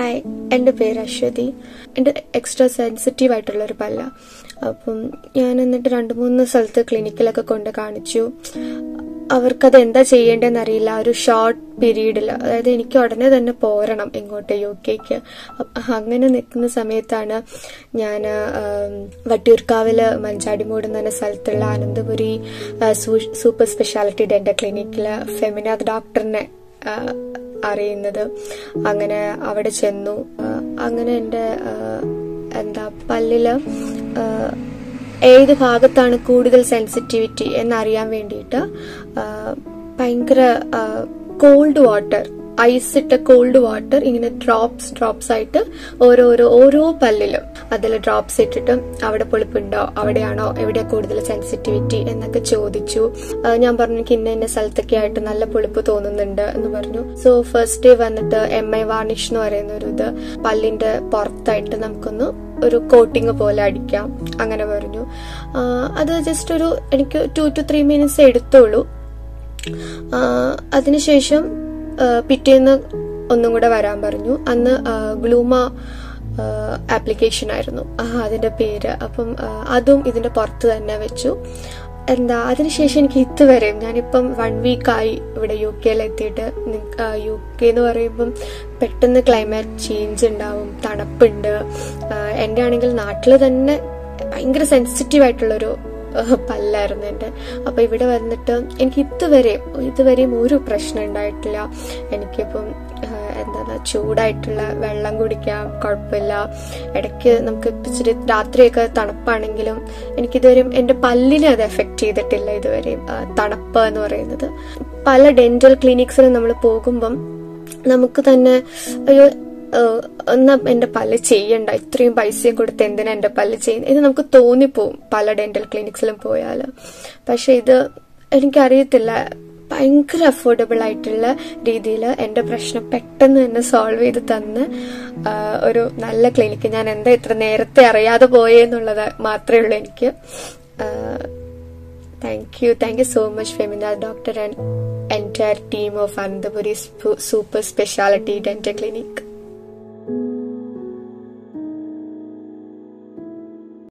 Hi എൻ്റെ പേര് അശ്വതി എൻ്റെ എക്സ്ട്രാ സെൻസിറ്റീവ് ആയിട്ടുള്ള ഒരു പല്ല അപ്പം ഞാൻ എന്നിട്ട് രണ്ട് മൂന്ന് സ്ഥലത്ത് ക്ലിനിക്കിലൊക്കെ കൊണ്ട് കാണിച്ചു അവർക്കത് എന്താ ചെയ്യേണ്ടതെന്ന് അറിയില്ല ഒരു ഷോർട്ട് പീരീഡിൽ അതായത് എനിക്ക് ഉടനെ തന്നെ പോരണം ഇങ്ങോട്ട് യു കെക്ക് അങ്ങനെ നിൽക്കുന്ന സമയത്താണ് ഞാൻ വട്ടിയൂർക്കാവില് മഞ്ചാടിമൂട് എന്ന് പറഞ്ഞ സ്ഥലത്തുള്ള ആനന്ദപുരി ആ, സൂ- സൂപ്പർ സ്പെഷ്യാലിറ്റി ഡെന്റൽ ക്ലിനിക്കിൽ ഫെമിനാഥ് ഡോക്ടറിനെ ആ, അറിയുന്നത് അങ്ങനെ അവിടെ ചെന്നു ആ, അങ്ങനെ എൻ്റെ ആ, എന്താ പല്ലില് ആ, ഏത് ഭാഗത്താണ് കൂടുതൽ സെൻസിറ്റിവിറ്റി എന്നറിയാൻ വേണ്ടിയിട്ട് ആ, ഭയങ്കര കോൾഡ് വാട്ടർ ഐസ് ഇട്ട കോൾഡ് വാട്ടർ ഇങ്ങനെ ഡ്രോപ്സ് ഡ്രോപ്സ് ആയിട്ട് ഓരോരോ ഓരോ പല്ലിലും അതിൽ ഡ്രോപ്സ് ഇട്ടിട്ട് അവിടെ പൊളിപ്പുണ്ടോ അവിടെയാണോ എവിടെയാ കൂടുതൽ സെൻസിറ്റിവിറ്റി എന്നൊക്കെ ചോദിച്ചു ആ, ഞാൻ പറഞ്ഞു എനിക്ക് ഇന്ന ഇന്ന സ്ഥലത്തൊക്കെ ആയിട്ട് നല്ല പൊളിപ്പ് തോന്നുന്നുണ്ട് എന്ന് പറഞ്ഞു സോ ഫസ്റ്റ് ഡേ വന്നിട്ട് എം ഐ വാർണിഷ് എന്ന് പറയുന്ന ഒരു ഇത് പല്ലിന്റെ പുറത്തായിട്ട് നമുക്കൊന്ന് ഒരു കോട്ടിങ് പോലെ അടിക്കാം അങ്ങനെ പറഞ്ഞു ആ, അത് ജസ്റ്റ് ഒരു എനിക്ക് ടു ടു ത്രീ മിനിറ്റ്സ് എടുത്തോളൂ ആ, അതിനുശേഷം ആ, പിറ്റേന്ന് ഒന്നും കൂടെ വരാൻ പറഞ്ഞു അന്ന് ആ, ഗ്ലൂമ ആപ്ലിക്കേഷൻ ആയിരുന്നു ആ, അതിന്റെ പേര് അപ്പം ആ, അതും ഇതിന്റെ പുറത്ത് തന്നെ വെച്ചു എന്താ അതിനുശേഷം എനിക്ക് ഇതുവരെയും ഞാനിപ്പം വൺ വീക്കായി ഇവിടെ യു കെയിൽ എത്തിയിട്ട് യു കെ എന്ന് പറയുമ്പം പെട്ടെന്ന് ക്ലൈമാറ്റ് ചേഞ്ച് ഉണ്ടാവും തണുപ്പുണ്ട് ആ, എൻ്റെ ആണെങ്കിൽ നാട്ടിൽ തന്നെ ഭയങ്കര സെൻസിറ്റീവ് ആയിട്ടുള്ളൊരു ഏഹ്, പല്ലായിരുന്നു എൻ്റെ അപ്പൊ ഇവിടെ വന്നിട്ട് എനിക്ക് ഇതുവരെയും ഇതുവരെയും ഒരു പ്രശ്നം ഉണ്ടായിട്ടില്ല എനിക്കിപ്പം ഏഹ്, എന്താണ് ചൂടായിട്ടുള്ള വെള്ളം കുടിക്കാം കുഴപ്പമില്ല ഇടയ്ക്ക് നമുക്ക് ഇച്ചിരി രാത്രിയൊക്കെ തണുപ്പാണെങ്കിലും എനിക്കിതുവരെയും എൻ്റെ പല്ലിനെ അത് എഫക്റ്റ് ചെയ്തിട്ടില്ല ഇതുവരെയും ആ, തണുപ്പ് എന്ന് പറയുന്നത് പല ഡെന്റൽ ക്ലിനിക്സിലും നമ്മൾ പോകുമ്പം നമുക്ക് തന്നെ അയ്യോ ഏഹ്, എന്നാ എന്റെ പല്ല് ചെയ്യണ്ട ഇത്രയും പൈസയും കൊടുത്ത് എന്തിനാ എന്റെ പല്ല് ചെയ്യുന്നത് ഇത് നമുക്ക് തോന്നിപ്പോവും പല ഡെന്റൽ ക്ലിനിക്സിലും പോയാൽ പക്ഷെ ഇത് എനിക്കറിയത്തില്ല ഭയങ്കര അഫോർഡബിൾ ആയിട്ടുള്ള രീതിയിൽ എന്റെ പ്രശ്നം പെട്ടെന്ന് തന്നെ സോൾവ് ചെയ്ത് തന്ന് ആ, ഒരു നല്ല ക്ലിനിക്ക് ഞാൻ എന്താ ഇത്ര നേരത്തെ അറിയാതെ പോയെന്നുള്ളത് മാത്രമേ ഉള്ളൂ എനിക്ക് thank you thank you so much Femina doctor and entire team of Anandapuri Super Speciality Dental Clinic.